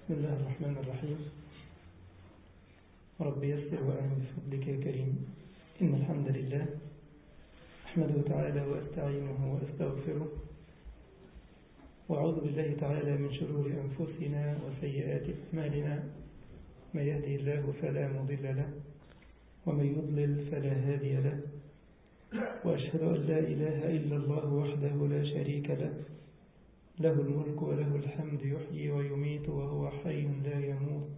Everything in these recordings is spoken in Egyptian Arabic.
بسم الله الرحمن الرحيم رب يسر وأعن بفضلك يا كريم إن الحمد لله أحمده تعالى وأستعينه وأستغفره وأعوذ بالله تعالى من شرور أنفسنا وسيئات أعمالنا من يهدي الله فلا مضل له ومن يضلل فلا هادي له وأشهد أن لا إله إلا الله وحده لا شريك له له الملك وله الحمد يحيي ويميت وهو حي لا يموت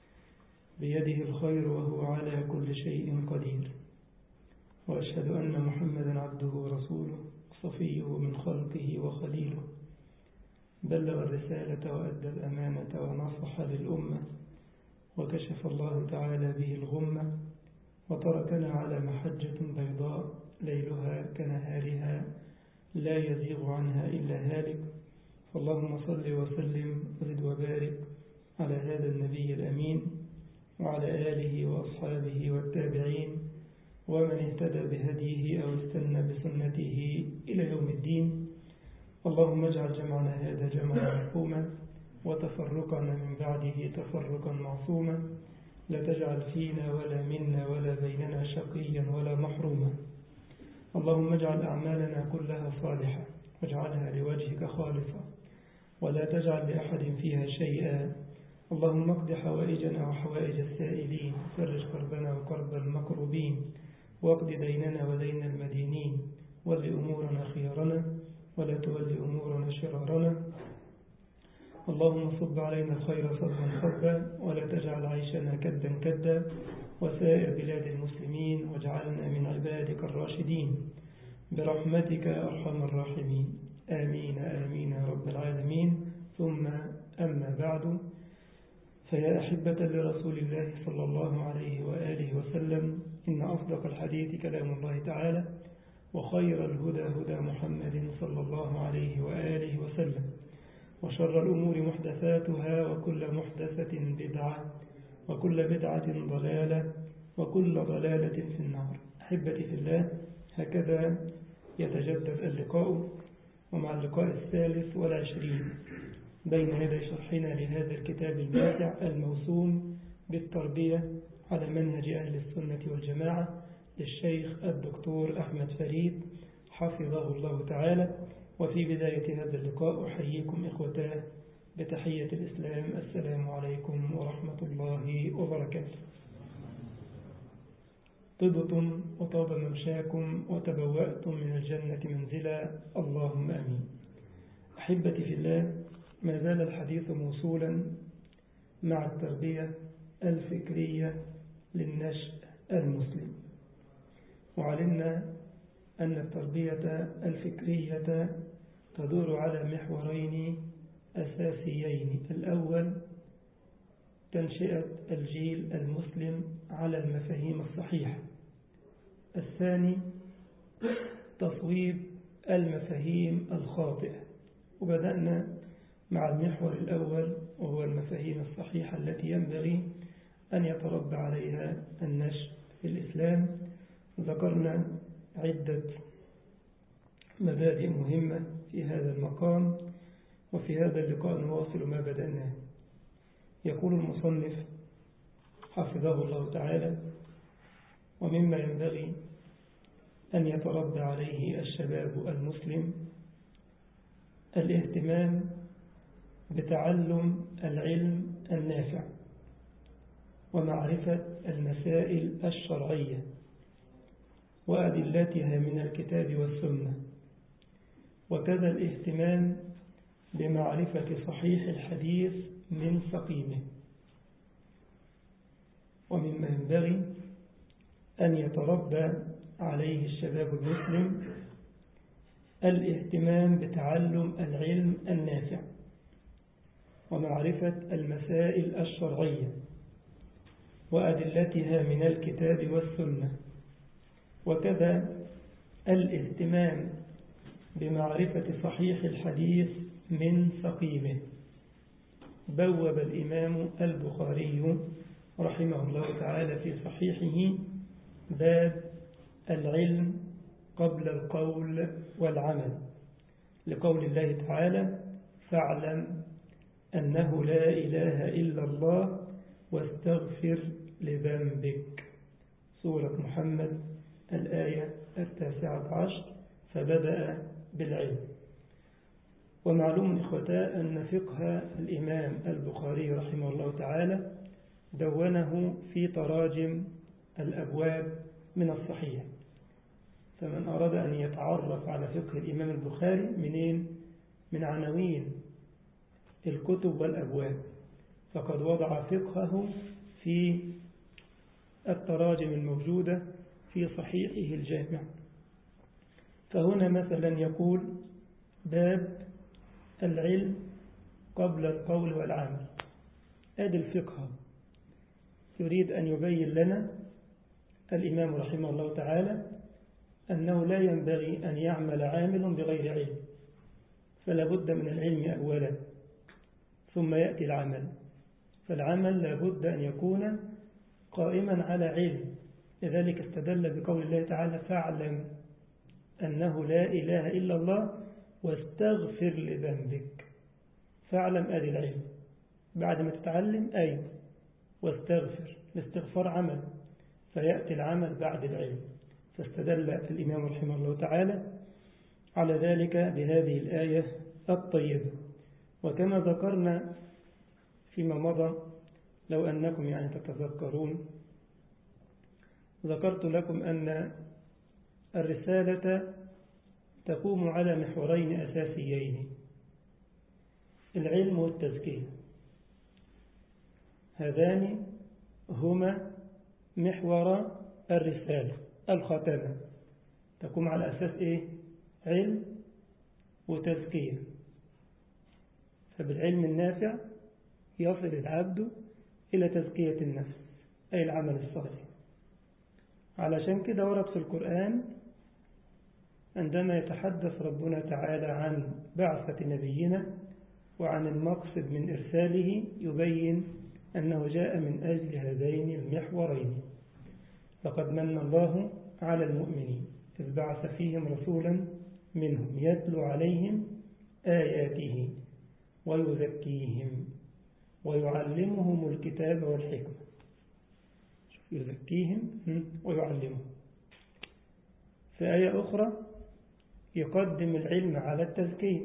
بيده الخير وهو على كل شيء قدير وأشهد أن محمدا عبده ورسوله صفيه من خلقه وخليله بلغ الرسالة وأدى الأمانة ونصح للأمة وكشف الله تعالى به الغمة وتركنا على محجة بيضاء ليلها كنهارها لا يزيغ عنها إلا هالك فاللهم صل وسلم وزد وبارك على هذا النبي الأمين وعلى آله وأصحابه والتابعين ومن اهتدى بهديه أو استنى بسنته إلى يوم الدين اللهم اجعل جمعنا هذا جمعا مرحوما وتفرقنا من بعده تفرقا معصوما لا تجعل فينا ولا منا ولا بيننا شقيا ولا محروما اللهم اجعل أعمالنا كلها صالحة واجعلها لوجهك خالصة ولا تجعل لأحد فيها شيئا اللهم اقض حوائجنا وحوائج السائلين فرج كربنا وكرب المكروبين واقض ديننا ودين المدينين ول أمورنا خيارنا ولا تول أمورنا شرارنا اللهم صب علينا الخير صبا صبا ولا تجعل عيشنا كدا كدا وسائر بلاد المسلمين واجعلنا من عبادك الراشدين برحمتك أرحم الراحمين آمين آمين يا رب العالمين ثم أما بعد فيا أحبة لرسول الله صلى الله عليه وآله وسلم إن أصدق الحديث كلام الله تعالى وخير الهدى هدى محمد صلى الله عليه وآله وسلم وشر الأمور محدثاتها وكل محدثة بدعة وكل بدعة ضلالة وكل ضلالة في النار أحبتي في الله هكذا يتجدد اللقاء ومع اللقاء الثالث والعشرين بين يدي شرحنا لهذا الكتاب الماتع الموسوم بالتربية على منهج أهل السنة والجماعة للشيخ الدكتور أحمد فريد حفظه الله تعالى وفي بداية هذا اللقاء أحييكم إخوتاه بتحية الإسلام السلام عليكم ورحمة الله وبركاته طبتم وطاب ممشاكم وتبوأتم من الجنة منزلا اللهم أمين أحبتي في الله ما زال الحديث موصولا مع التربية الفكرية للنشء المسلم وعلمنا أن التربية الفكرية تدور على محورين أساسيين الأول تنشئة الجيل المسلم على المفاهيم الصحيحة الثاني تصويب المفاهيم الخاطئة وبدأنا مع المحور الأول وهو المفاهيم الصحيحة التي ينبغي أن يتربى عليها النشء في الإسلام ذكرنا عدة مبادئ مهمة في هذا المقام وفي هذا اللقاء نواصل ما بدأناه يقول المصنف حفظه الله تعالى ومما ينبغي أن يتربى عليه الشباب المسلم الاهتمام بتعلم العلم النافع ومعرفة المسائل الشرعية وأدلتها من الكتاب والسنة وكذا الاهتمام بمعرفة صحيح الحديث من سقيمه ومما ينبغي أن يتربى عليه الشباب المسلم الاهتمام بتعلم العلم النافع ومعرفة المسائل الشرعية وأدلتها من الكتاب والسنة وكذا الاهتمام بمعرفة صحيح الحديث من سقيمه بوب الإمام البخاري رحمه الله تعالى في صحيحه باب العلم قبل القول والعمل لقول الله تعالى فاعلم أنه لا إله إلا الله واستغفر لذنبك سورة محمد الآية التاسعة عشر فبدأ بالعلم ومعلوم إخوتاء أن فقه الإمام البخاري رحمه الله تعالى دونه في تراجم الأبواب من الصحيح فمن أراد أن يتعرف على فقه الإمام البخاري منين؟ من عناوين الكتب والأبواب فقد وضع فقهه في التراجم الموجودة في صحيحه الجامع فهنا مثلا يقول باب العلم قبل القول والعمل هذا الفقه يريد أن يبين لنا الإمام رحمه الله تعالى أنه لا ينبغي أن يعمل عامل بغير علم فلا بد من العلم أولا ثم يأتي العمل فالعمل لا بد أن يكون قائما على علم لذلك استدل بقول الله تعالى فاعلم أنه لا إله إلا الله واستغفر لذنبك فاعلم أدي العلم بعد ما تتعلم أيوه واستغفر الاستغفار عمل فيأتي العمل بعد العلم فاستدل الإمام رحمه الله تعالى على ذلك بهذه الآية الطيبة وكما ذكرنا فيما مضى لو أنكم يعني تتذكرون ذكرت لكم أن الرسالة تقوم على محورين أساسيين العلم والتزكية هذان هما محور الرسالة الخاتمة تقوم على أساس إيه؟ علم وتزكية فبالعلم النافع يصل العبد إلى تزكية النفس أي العمل الصالح علشان كده ورد في القرآن عندما يتحدث ربنا تعالى عن بعثة نبينا وعن المقصد من إرساله يبين أنه جاء من أجل هذين المحورين لقد من الله على المؤمنين إذ بعث فيهم رسولا منهم يتلو عليهم آياته ويزكيهم ويعلمهم الكتاب والحكمة يزكيهم ويعلمهم في آية أخرى يقدم العلم على التزكية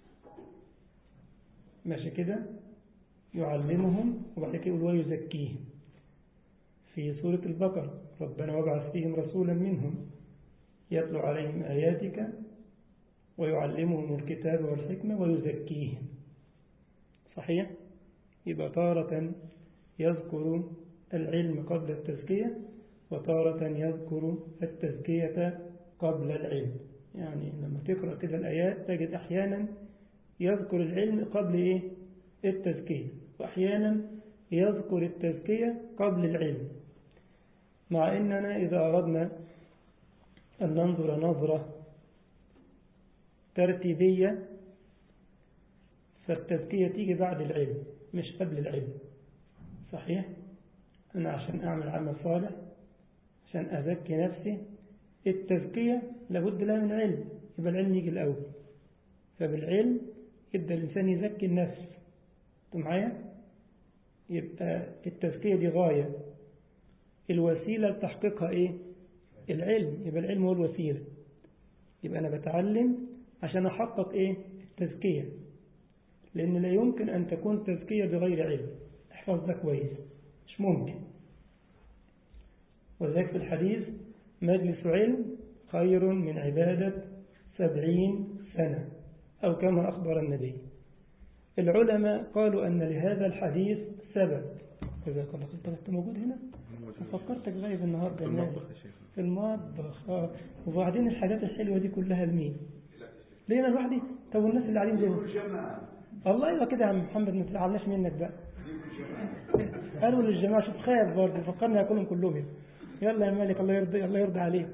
ماشي كده يعلمهم وبعد كده يقول ويزكيهم في سورة البقرة ربنا وابعث فيهم رسولا منهم يتلو عليهم آياتك ويعلمهم الكتاب والحكمة ويزكيهم صحيح؟ يبقى تارة يذكر العلم قبل التزكية وتارة يذكر التزكية قبل العلم يعني لما تقرأ كده الآيات تجد أحيانا يذكر العلم قبل إيه؟ التزكية وأحيانا يذكر التزكية قبل العلم مع أننا إذا أردنا أن ننظر نظرة ترتيبية فالتزكية تيجي بعد العلم مش قبل العلم صحيح أنا عشان أعمل عمل صالح عشان أزكي نفسي التزكية لابد لها من علم يبقى العلم يجي الأول فبالعلم يبدأ الإنسان يزكي النفس أنتم معايا يبقى التزكية دي غاية الوسيلة لتحقيقها إيه العلم يبقى العلم هو الوسيلة يبقى أنا بتعلم عشان أحقق إيه التزكية لأن لا يمكن أن تكون تزكية بغير علم احفظ ده كويس مش ممكن وذلك في الحديث مجلس علم خير من عبادة سبعين سنة أو كما أخبر النبي العلماء قالوا أن لهذا الحديث سبب جزاك الله خير أنت موجود هنا فكرتك غايب النهاردة في المطبخ يا شيخ في المطبخ آه. وبعدين الحاجات الحلوة دي كلها لمين ليه انا لوحدي طب والناس اللي قاعدين زي الله يبقى كده يا عم محمد ما تزعلناش منك بقى قالوا للجماعة شوف خايف برضه فكرنا ياكلهم كلهم يلا يا مالك الله يرضي الله يرضى عليك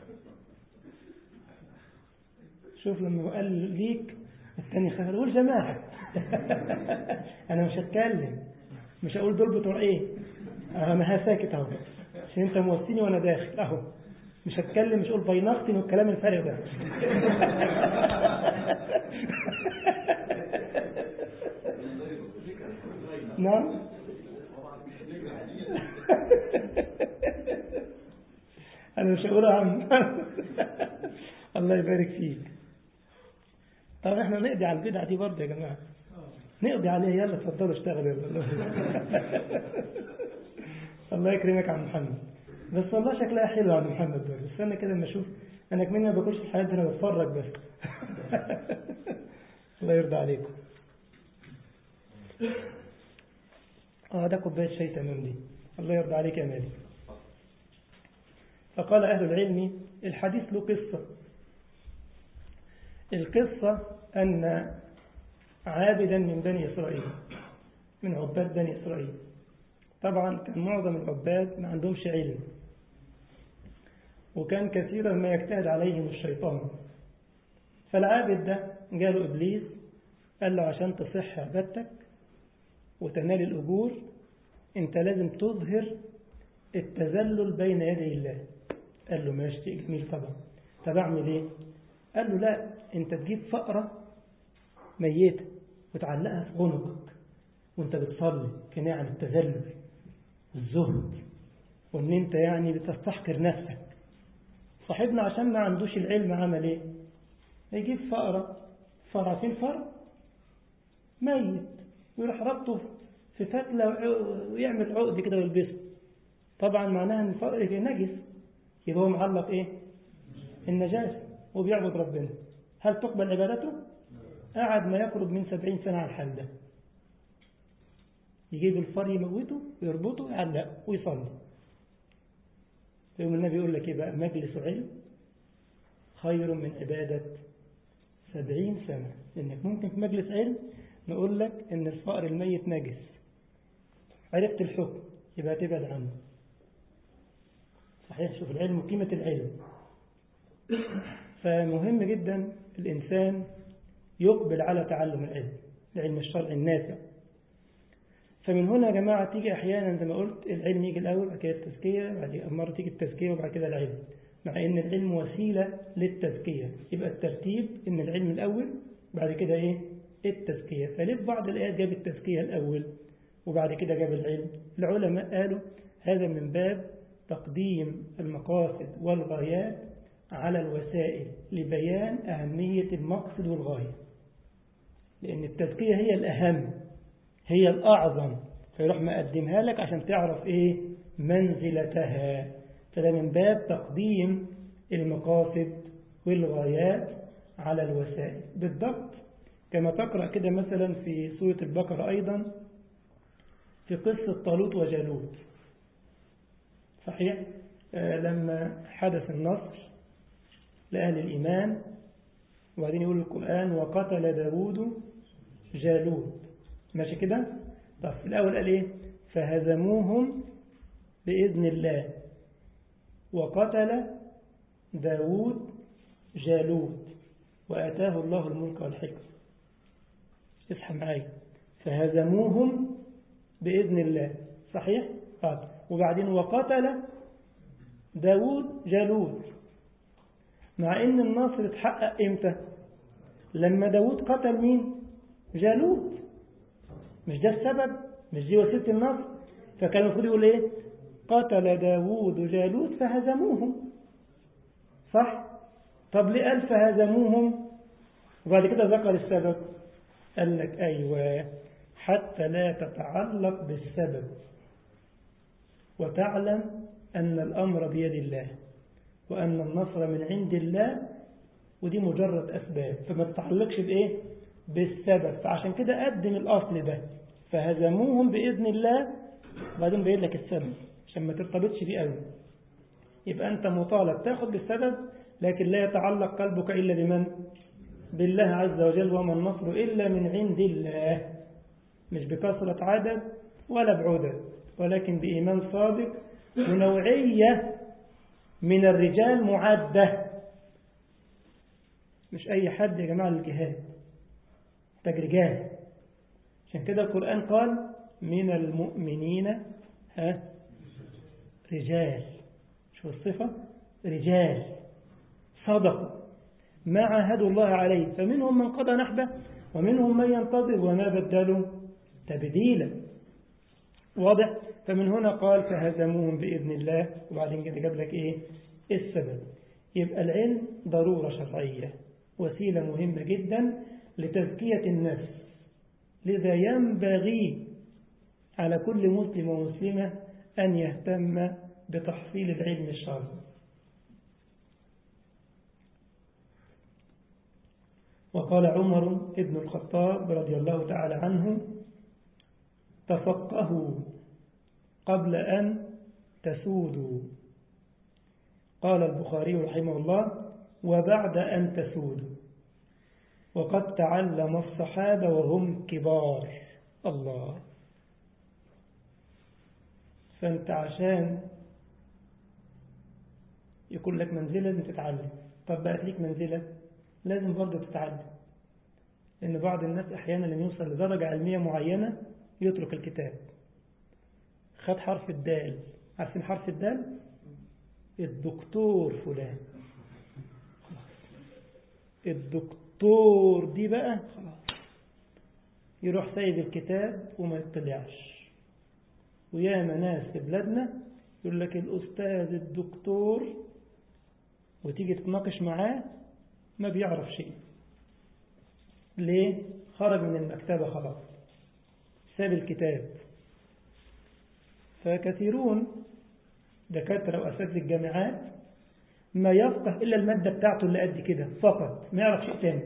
شوف لما قال ليك الثاني خاف قول جماعة انا مش هتكلم مش هقول دول بتوع ايه انا هساكت اهو عشان انت موصيني وانا داخل اهو مش هتكلم مش هقول بينختن والكلام الفارغ ده نعم أنا مش هقولها عم الله يبارك فيك طب احنا نقضي على البدعة دي برضه يا جماعة نقضي عليها يلا اتفضلوا اشتغلوا يلا الله يكرمك يا عم محمد بس والله شكلها حلو يا عم محمد ده استنى كده اما اشوف انا كمان ما باكلش الحاجات دي انا بتفرج بس الله يرضى عليكم اه ده كوبايه شاي تمام دي الله يرضى عليك يا مالك فقال أهل العلم الحديث له قصة القصة أن عابدا من بني إسرائيل من عباد بني إسرائيل طبعا كان معظم العباد ما عندهمش علم وكان كثيرا ما يجتهد عليهم الشيطان فالعابد ده جاله إبليس قال له عشان تصح عبادتك وتنال الأجور أنت لازم تظهر التذلل بين يدي الله قال له ماشي شيء جميل طبعا طب أعمل إيه؟ قال له لا أنت تجيب فأرة ميتة وتعلقها في عنقك وأنت بتصلي كناية عن التذلل والزهد وأن أنت يعني بتستحقر نفسك صاحبنا عشان ما عندوش العلم عمل إيه؟ يجيب فأرة فرع فين فرع؟ ميت ويروح ربطه في فتلة ويعمل عقد كده ويلبسه طبعا معناها ان الفقر نجس يبقى هو معلق ايه النجاسة وبيعبد ربنا هل تقبل عبادته قعد ما يقرب من سبعين سنة على الحال ده يجيب الفار يموته ويربطه ويعلقه ويصلي يوم النبي يقول لك ايه بقى مجلس علم خير من عبادة سبعين سنة لأنك ممكن في مجلس علم نقول لك إن الفقر الميت نجس عرفت الحكم يبقى تبعد عنه صحيح شوف العلم وقيمة العلم فمهم جدا الإنسان يقبل على تعلم العلم العلم الشرعي النافع فمن هنا يا جماعة تيجي أحيانا زي ما قلت العلم يجي الأول بعد كده التزكية بعد كده مرة تيجي التزكية وبعد كده العلم مع إن العلم وسيلة للتزكية يبقى الترتيب إن العلم الأول بعد كده إيه التزكية فليه في بعض الآيات جاب التزكية الأول وبعد كده جاب العلم العلماء قالوا هذا من باب تقديم المقاصد والغايات على الوسائل لبيان أهمية المقصد والغاية لأن التزكية هي الأهم هي الأعظم فيروح مقدمها لك عشان تعرف إيه منزلتها فده من باب تقديم المقاصد والغايات على الوسائل بالضبط كما تقرأ كده مثلا في سورة البقرة أيضا في قصة طالوت وجالوت صحيح آه لما حدث النصر لأهل الإيمان وبعدين يقول القرآن وقتل داود جالوت ماشي كده طب في الأول قال إيه فهزموهم بإذن الله وقتل داود جالوت وآتاه الله الملك والحكمة اصحى معايا فهزموهم بإذن الله صحيح طيب وبعدين وقتل داود جالوت مع ان النصر اتحقق امتى لما داود قتل مين جالوت مش ده السبب مش دي وسيله النصر فكان المفروض يقول ايه قتل داود جالوت فهزموهم صح طب ليه قال فهزموهم وبعد كده ذكر السبب قال لك ايوه حتى لا تتعلق بالسبب وتعلم أن الأمر بيد الله وأن النصر من عند الله ودي مجرد أسباب فما تتعلقش بإيه بالسبب فعشان كده قدم الأصل ده فهزموهم بإذن الله وبعدين بيقول لك السبب عشان ما ترتبطش بيه قوي يبقى أنت مطالب تاخد بالسبب لكن لا يتعلق قلبك إلا بمن بالله عز وجل وما النصر إلا من عند الله مش بكثرة عدد ولا بعدد ولكن بإيمان صادق ونوعية من الرجال معدة مش أي حد يا جماعة للجهاد محتاج رجال عشان كده القرآن قال من المؤمنين ها رجال شو الصفة رجال صدقوا ما عاهدوا الله عليه فمنهم من قضى نحبه ومنهم من ينتظر وما بدلوا تبديلا واضح فمن هنا قال فهزموهم بإذن الله وبعدين كده جاب لك إيه السبب يبقى العلم ضرورة شرعية وسيلة مهمة جدا لتزكية النفس لذا ينبغي على كل مسلم ومسلمة أن يهتم بتحصيل العلم الشرعي وقال عمر بن الخطاب رضي الله تعالى عنه تفقهوا قبل أن تسودوا قال البخاري رحمه الله وبعد أن تسودوا وقد تعلم الصحابة وهم كبار الله فأنت عشان يكون لك منزلة لازم تتعلم طب بقت ليك منزلة لازم برضه تتعلم لأن بعض الناس أحيانا لما يوصل لدرجة علمية معينة يترك الكتاب خد حرف الدال عارفين حرف الدال الدكتور فلان الدكتور دي بقى خلاص يروح سايب الكتاب وما يطلعش وياما ناس في بلادنا يقول لك الأستاذ الدكتور وتيجي تتناقش معاه ما بيعرف شيء ليه؟ خرج من المكتبة خلاص ساب الكتاب فكثيرون دكاترة وأساتذة الجامعات ما يفقه إلا المادة بتاعته اللي قد كده فقط ما يعرف شيء تاني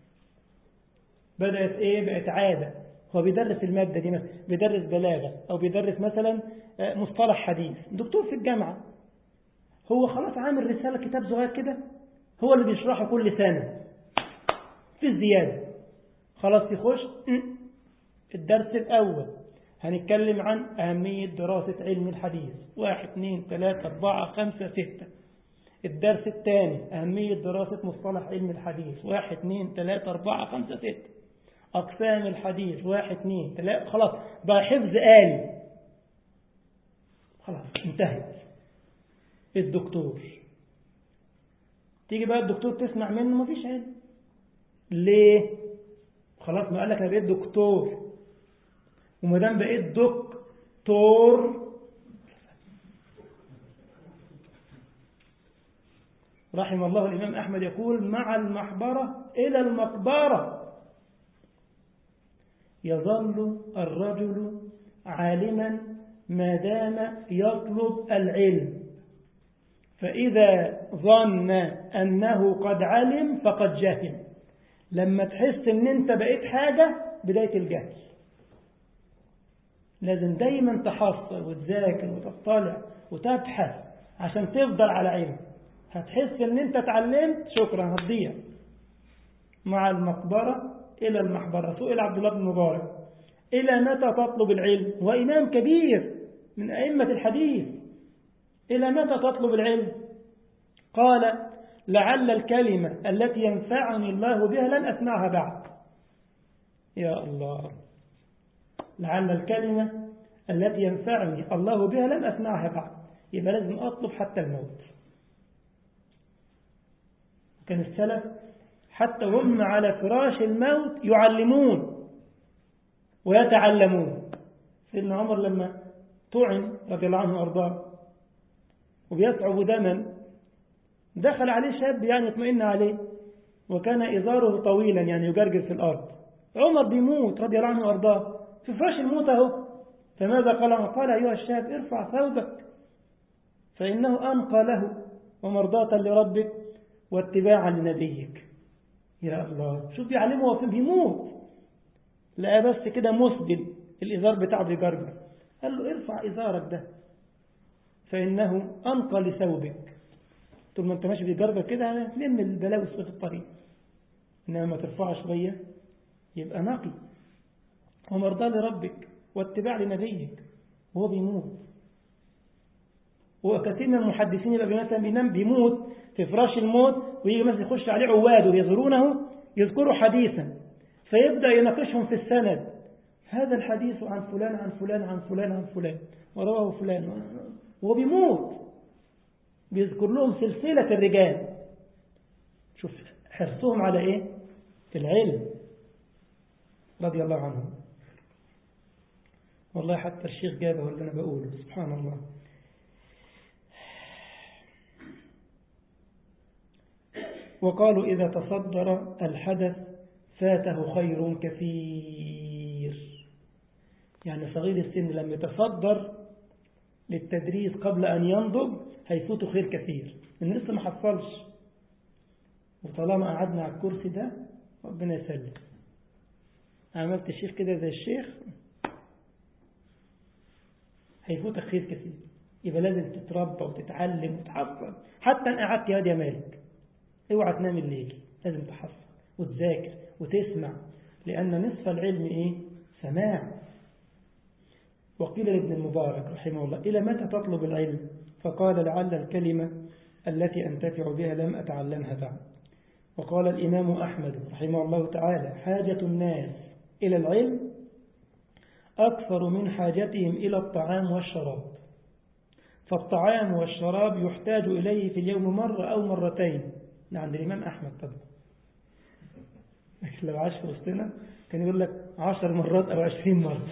بدأت إيه بقت عادة هو بيدرس المادة دي مثلا بيدرس بلاغة أو بيدرس مثلا مصطلح حديث دكتور في الجامعة هو خلاص عامل رسالة كتاب صغير كده هو اللي بيشرحه كل سنة في الزيادة خلاص يخش الدرس الأول هنتكلم عن أهمية دراسة علم الحديث واحد اثنين ثلاثة أربعة خمسة ستة الدرس الثاني أهمية دراسة مصطلح علم الحديث واحد اثنين ثلاثة أربعة خمسة ستة أقسام الحديث واحد اثنين ثلاثة خلاص بقى حفظ آلي خلاص انتهت الدكتور تيجي بقى الدكتور تسمع منه مفيش علم ليه خلاص ما قال لك انا بقيت دكتور وما دام بقيت دكتور رحم الله الإمام أحمد يقول مع المحبرة إلى المقبرة يظل الرجل عالما ما دام يطلب العلم فإذا ظن أنه قد علم فقد جهل لما تحس ان انت بقيت حاجة بداية الجهل لازم دايما تحصل وتذاكر وتطلع وتبحث عشان تفضل على علم هتحس ان انت اتعلمت شكرا هتضيع مع المقبرة الى المحبرة سئل عبد الله بن مبارك الى متى تطلب العلم وامام كبير من ائمة الحديث الى متى تطلب العلم قال لعل الكلمة التي ينفعني الله بها لن أسمعها بعد يا الله لعل الكلمة التي ينفعني الله بها لن أسمعها بعد يبقى لازم أطلب حتى الموت كان السلف حتى هم على فراش الموت يعلمون ويتعلمون سيدنا عمر لما طعن رضي الله عنه وارضاه وبيصعب دما دخل عليه شاب يعني يطمئن عليه وكان إزاره طويلا يعني يجرجر في الأرض عمر بيموت رضي الله عنه وارضاه في فراش الموت اهو فماذا قال عمر قال أيها الشاب ارفع ثوبك فإنه أنقى له ومرضاة لربك واتباعا لنبيك يا الله شوف بيعلمه هو بيموت لقى بس كده مسدل الإزار بتاعه بيجرجر قال له ارفع إزارك ده فإنه أنقى لثوبك طول ما انت ماشي بيجرجر كده هتلم البلاوي في الطريق إنما ما ترفعه شوية يبقى نقي ومرضى لربك واتباع لنبيك وهو بيموت وكثير من المحدثين يبقى مثلا بينام بيموت في فراش الموت ويجي مثلا يخش عليه عواد ويزورونه يذكروا حديثا فيبدأ يناقشهم في السند هذا الحديث عن فلان عن فلان عن فلان عن فلان ورواه فلان وهو بيموت بيذكر لهم سلسلة الرجال شوف حرصهم على ايه العلم رضي الله عنهم والله حتى الشيخ جابه اللي أنا بقوله سبحان الله وقالوا إذا تصدر الحدث فاته خير كثير يعني صغير السن لما يتصدر للتدريس قبل أن ينضج هيفوته خير كثير إن لسه ما حصلش وطالما قعدنا على الكرسي ده ربنا يسلم عملت الشيخ كده زي الشيخ هيفوتك خير كثير يبقى لازم تتربى وتتعلم وتحصل حتى ان قعدت يا واد يا مالك اوعى تنام الليل لازم تحصل وتذاكر وتسمع لأن نصف العلم إيه؟ سماع وقيل لابن المبارك رحمه الله إلى متى تطلب العلم فقال لعل الكلمة التي أنتفع بها لم أتعلمها بعد وقال الإمام أحمد رحمه الله تعالى حاجة الناس إلى العلم أكثر من حاجتهم إلى الطعام والشراب فالطعام والشراب يحتاج إليه في اليوم مرة أو مرتين عند الإمام أحمد طبعا لكن لو عاش في وسطنا كان يقول لك عشر مرات أو عشرين مرة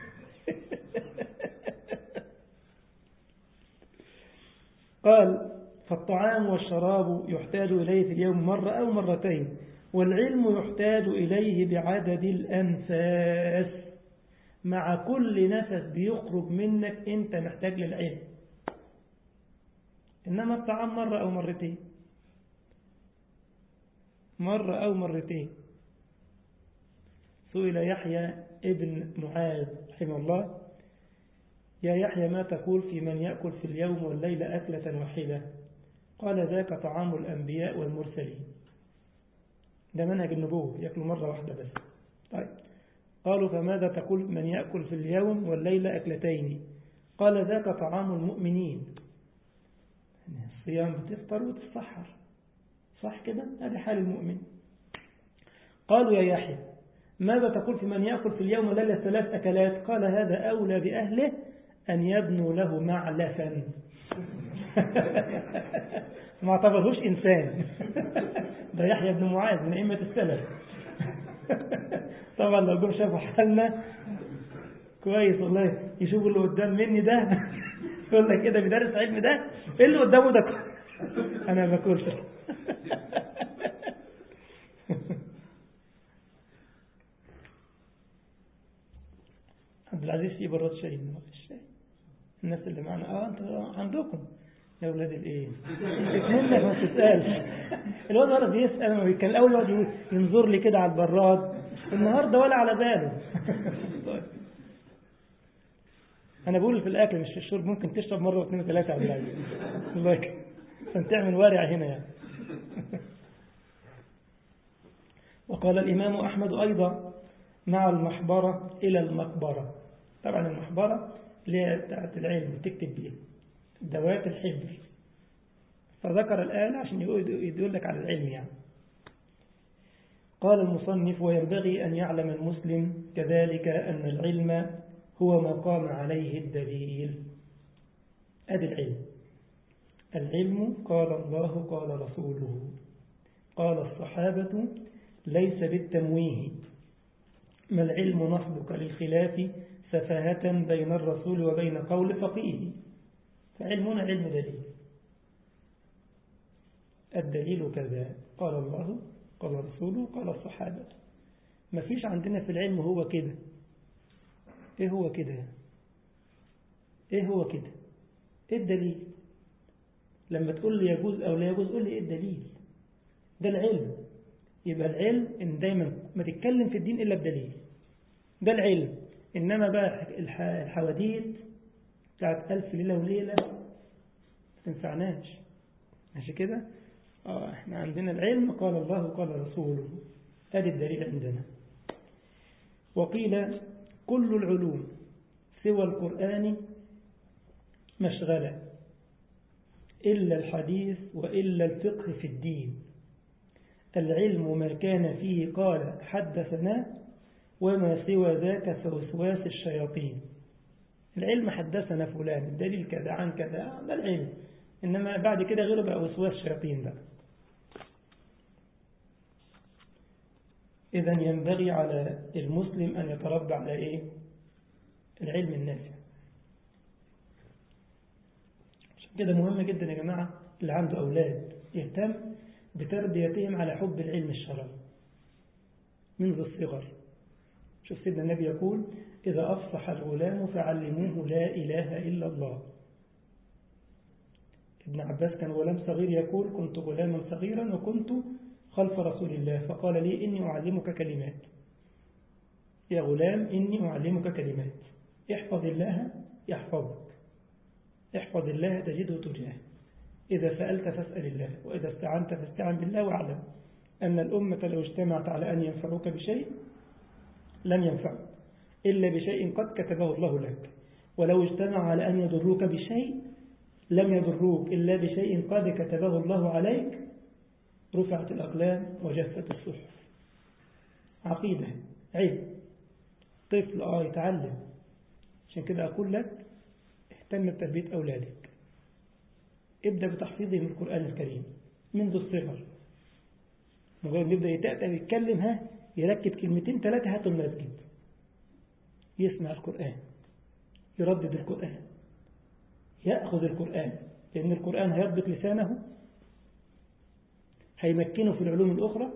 قال فالطعام والشراب يحتاج إليه في اليوم مرة أو مرتين والعلم يحتاج إليه بعدد الأنفاس مع كل نفس بيخرج منك أنت محتاج للعلم إنما الطعام مرة أو مرتين مرة أو مرتين سئل يحيى ابن معاذ رحمه الله يا يحيى ما تقول في من يأكل في اليوم والليلة أكلة واحدة قال ذاك طعام الأنبياء والمرسلين ده منهج النبوة يأكلوا مرة واحدة بس طيب قالوا فماذا تقول من يأكل في اليوم والليلة أكلتين قال ذاك طعام المؤمنين الصيام بتفطر وتتسحر صح كده هذا حال المؤمن قالوا يا يحيى ماذا تقول في من يأكل في اليوم والليلة ثلاث أكلات قال هذا أولى بأهله أن يبنوا له معلفا ما اعتبرهوش إنسان ده يحيى بن معاذ من أئمة السلف طبعا لو جم شافوا حالنا كويس والله يشوفوا اللي قدام مني ده يقول لك كده بيدرس علم ده ايه اللي قدامه ده انا ما باكلش عبد العزيز في براد شاي من الشاي الناس اللي معنا اه انتوا عندكم يا ولاد الايه منك ما تسالش الواد ورا بيسال ما كان الاول يقعد ينظر لي كده على البراد النهارده ولا على باله انا بقول في الاكل مش في الشرب ممكن تشرب مره واثنين وثلاثه عبد العزيز الله يكرمك عشان تعمل وارع هنا يعني وقال الإمام أحمد أيضا مع المحبرة إلى المقبرة طبعا المحبرة اللي هي بتاعت العلم تكتب بيها دوات الحبر فذكر الآن عشان يدل لك على العلم يعني قال المصنف وينبغي أن يعلم المسلم كذلك أن العلم هو ما قام عليه الدليل أدي العلم العلم قال الله قال رسوله قال الصحابة ليس بالتمويه ما العلم نصبك للخلاف سفاهة بين الرسول وبين قول فقيه فعلمنا علم دليل الدليل كذا قال الله قال رسوله قال الصحابة ما فيش عندنا في العلم هو كده ايه هو كده ايه هو كده ايه الدليل لما تقول لي يجوز او لا يجوز قول لي ايه الدليل ده العلم يبقى العلم ان دايما ما تتكلم في الدين الا بدليل ده العلم انما بقى الحواديت بتاعت الف ليله وليله ما تنفعناش ماشي كده اه احنا عندنا العلم قال الله قال رسوله ادي الدليل عندنا وقيل كل العلوم سوى القرآن مشغلة إلا الحديث وإلا الفقه في الدين العلم ما كان فيه قال حدثنا وما سوى ذاك فوسواس الشياطين العلم حدثنا فلان الدليل كذا عن كذا ده العلم إنما بعد كده غيره بقى وسواس الشياطين بقى إذا ينبغي على المسلم أن يتربى على إيه العلم النافع عشان كده مهم جدا يا جماعة اللي عنده أولاد يهتم بتربيتهم على حب العلم الشرعي منذ الصغر شوف سيدنا النبي يقول إذا أفصح الغلام فعلموه لا إله إلا الله ابن عباس كان غلام صغير يقول كنت غلاما صغيرا وكنت خلف رسول الله فقال لي إني أعلمك كلمات يا غلام إني أعلمك كلمات احفظ الله يحفظك احفظ الله تجده تجاهك إذا سألت فاسأل الله وإذا استعنت فاستعن بالله واعلم أن الأمة لو اجتمعت على أن ينفعوك بشيء لم ينفعك إلا بشيء قد كتبه الله لك ولو اجتمعوا على أن يضروك بشيء لم يضروك إلا بشيء قد كتبه الله عليك رفعت الأقلام وجفت الصحف عقيدة علم طفل آه يتعلم عشان كده أقول لك اهتم بتربية أولادك ابدأ بتحفيظهم القرآن الكريم منذ الصغر مجرد يبدأ يتأتى ويتكلم ها يركب كلمتين ثلاثة هاتوا المسجد يسمع القرآن يردد القرآن يأخذ القرآن لأن القرآن هيضبط لسانه هيمكنه في العلوم الأخرى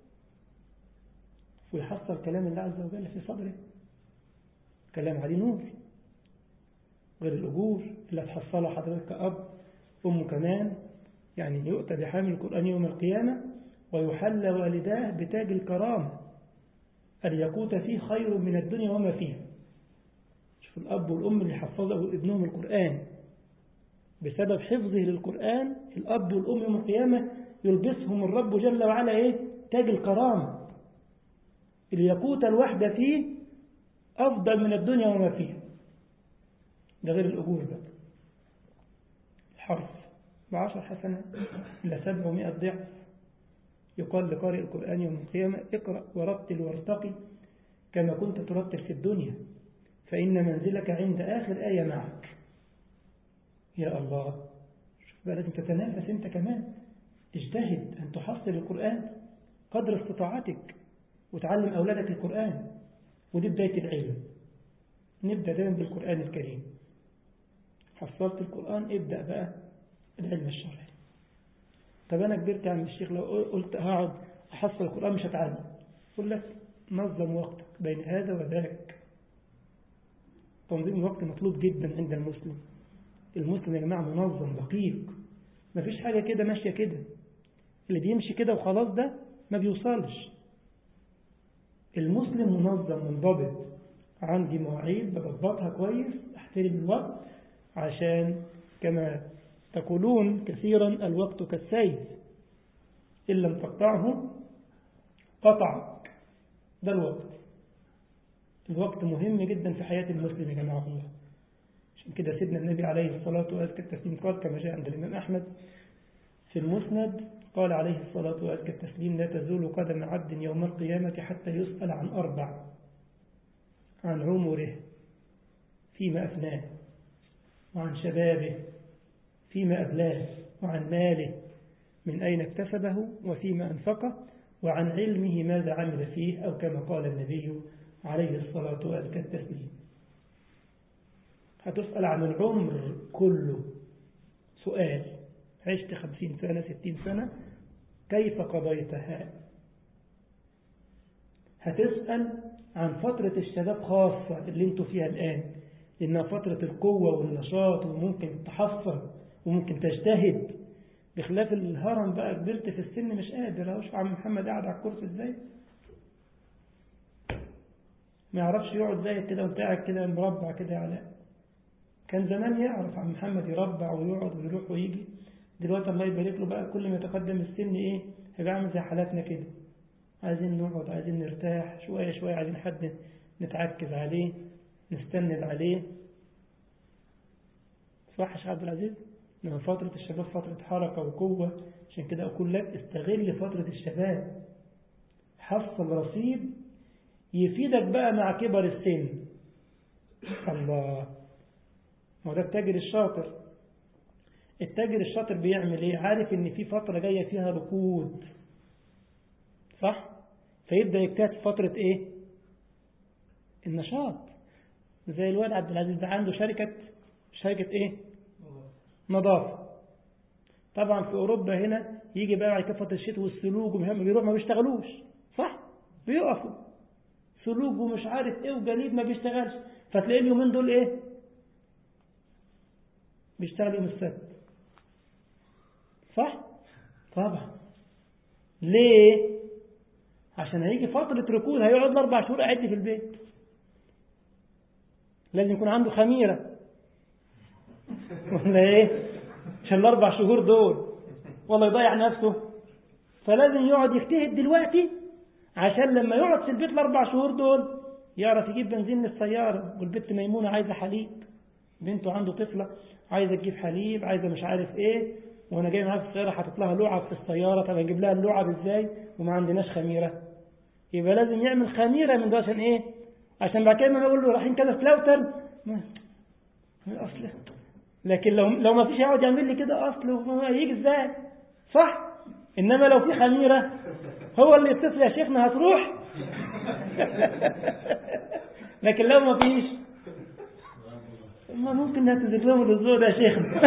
ويحصل كلام الله عز وجل في صدره كلام عليه نور غير الأجور اللي هتحصلها حضرتك كأب أم كمان يعني يؤتى بحامل القرآن يوم القيامة ويحل والداه بتاج الكرامة اليقوت فيه خير من الدنيا وما فيها شوف الأب والأم اللي حفظوا ابنهم القرآن بسبب حفظه للقرآن الأب والأم يوم القيامة يلبسهم الرب جل وعلا إيه تاج الكرامة اليقوت الوحدة فيه أفضل من الدنيا وما فيها ده غير الأجور بقى الحرف بعشر حسنات إلى سبعمائة ضعف يقال لقارئ القرآن يوم القيامة اقرأ ورتل وارتقي كما كنت ترتل في الدنيا فإن منزلك عند آخر آية معك يا الله شوف بقى لازم تتنافس أنت كمان اجتهد أن تحصل القرآن قدر استطاعتك وتعلم أولادك القرآن ودي بداية العلم نبدأ دائما بالقرآن الكريم حصلت القرآن ابدأ بقى العلم الشرعي طب أنا كبرت يا عم الشيخ لو قلت هقعد أحصل القرآن مش هتعلم أقول لك نظم وقتك بين هذا وذاك تنظيم الوقت مطلوب جدا عند المسلم المسلم يا جماعة منظم دقيق مفيش حاجة كده ماشية كده اللي بيمشي كده وخلاص ده ما بيوصلش المسلم منظم منضبط عندي مواعيد بضبطها كويس احترم الوقت عشان كما تقولون كثيرا الوقت كالسيف إن لم تقطعه قطعك ده الوقت الوقت مهم جدا في حياة المسلم يا جماعة الله عشان كده سيدنا النبي عليه الصلاة والسلام قال كما جاء عند الإمام أحمد في المسند قال عليه الصلاة والسلام لا تزول قدم عبد يوم القيامة حتى يسأل عن أربع عن عمره فيما أفناه وعن شبابه فيما أبلاه وعن ماله من أين اكتسبه وفيما أنفقه وعن علمه ماذا عمل فيه أو كما قال النبي عليه الصلاة والسلام هتسأل عن العمر كله سؤال عشت خمسين سنة ستين سنة كيف قضيتها هتسأل عن فترة الشباب خاصة اللي انتوا فيها الآن إنها فترة القوة والنشاط وممكن تحصل وممكن تجتهد بخلاف الهرم بقى كبرت في السن مش قادر اهو شوف عم محمد قاعد على الكرسي ازاي ما يعرفش يقعد زيك كده وانت قاعد كده مربع كده يا علاء كان زمان يعرف عم محمد يربع ويقعد ويروح ويجي دلوقتي الله يبارك له بقى كل ما يتقدم السن ايه هيبقى عامل زي حالاتنا كده عايزين نقعد عايزين نرتاح شوية شوية عايزين حد نتعكز عليه نستند عليه صح يا شيخ عبد العزيز لما فترة الشباب فترة حركة وقوة عشان كده أقول لك استغل فترة الشباب حصل رصيد يفيدك بقى مع كبر السن الله ما ده التاجر الشاطر التاجر الشاطر بيعمل ايه عارف ان في فترة جاية فيها ركود صح فيبدأ يجتهد في فترة ايه النشاط زي الواد عبد العزيز ده عنده شركة شركة ايه نظافة طبعا في اوروبا هنا يجي بقى على كفة الشتاء والسلوج ومهم بيروح ما بيشتغلوش صح بيقفوا سلوج ومش عارف ايه وجليد ما بيشتغلش فتلاقي اليومين دول ايه بيشتغل يوم السبت صح طبعا ليه عشان هيجي فترة ركود هيقعد له أربع شهور قاعد في البيت لازم يكون عنده خميرة ولا ايه عشان الأربع شهور دول والله يضيع نفسه فلازم يقعد يجتهد دلوقتي عشان لما يقعد في البيت الأربع شهور دول يعرف يجيب بنزين من السيارة والبنت ميمونة عايزة حليب بنته عنده طفلة عايزة تجيب حليب عايزة مش عارف ايه وانا جاي معاها في السيارة حاطط لها لعب في السيارة طب اجيب لها اللعب ازاي وما عندناش خميرة يبقى لازم يعمل خميرة من ده عشان ايه عشان بعد كده ما اقول له رايحين كده سلاوتر اصل لكن لو لو ما فيش يقعد يعمل لي كده اصل هيجي ازاي صح انما لو في خميرة هو اللي يتصل يا شيخنا هتروح لكن لو ما فيش ما ممكن نعتذر لهم الاسبوع ده يا شيخنا